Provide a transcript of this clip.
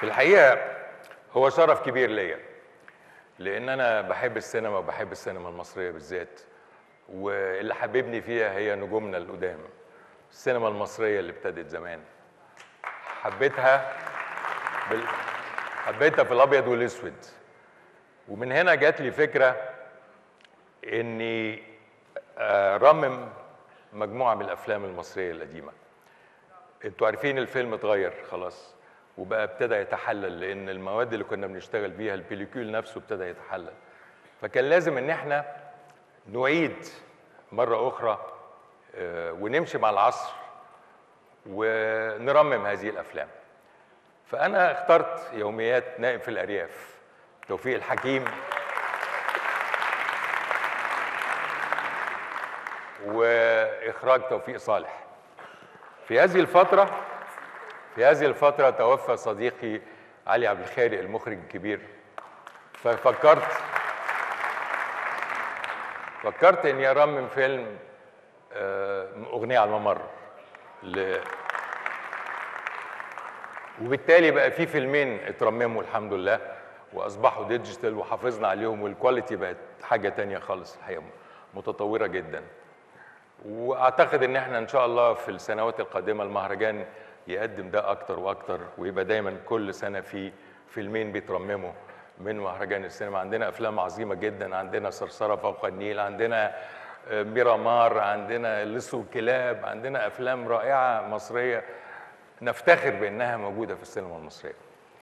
في الحقيقه هو شرف كبير ليا لان انا بحب السينما وبحب السينما المصريه بالذات واللي حببني فيها هي نجومنا القدام السينما المصريه اللي ابتدت زمان حبيتها بال... حبيتها في الابيض والاسود ومن هنا جات لي فكره اني ارمم مجموعه من الافلام المصريه القديمه انتوا عارفين الفيلم اتغير خلاص وبقى ابتدى يتحلل لان المواد اللي كنا بنشتغل بيها البليكول نفسه ابتدى يتحلل فكان لازم ان احنا نعيد مره اخرى آه، ونمشي مع العصر ونرمم هذه الافلام فانا اخترت يوميات نائم في الارياف توفيق الحكيم واخراج توفيق صالح في هذه الفتره في هذه الفتره توفى صديقي علي عبد الخالق المخرج الكبير ففكرت فكرت اني ارمم فيلم آه، اغنيه على الممر ل... وبالتالي بقى في فيلمين اترمموا الحمد لله واصبحوا ديجيتال وحافظنا عليهم والكواليتي بقت حاجه تانية خالص الحقيقه متطوره جدا واعتقد ان احنا ان شاء الله في السنوات القادمه المهرجان يقدم ده اكتر واكتر ويبقى دايما كل سنه في فيلمين بيترمموا من مهرجان السينما عندنا افلام عظيمه جدا عندنا صرصره فوق النيل عندنا آه، ميرامار عندنا لص والكلاب عندنا افلام رائعه مصريه نفتخر بانها موجوده في السينما المصريه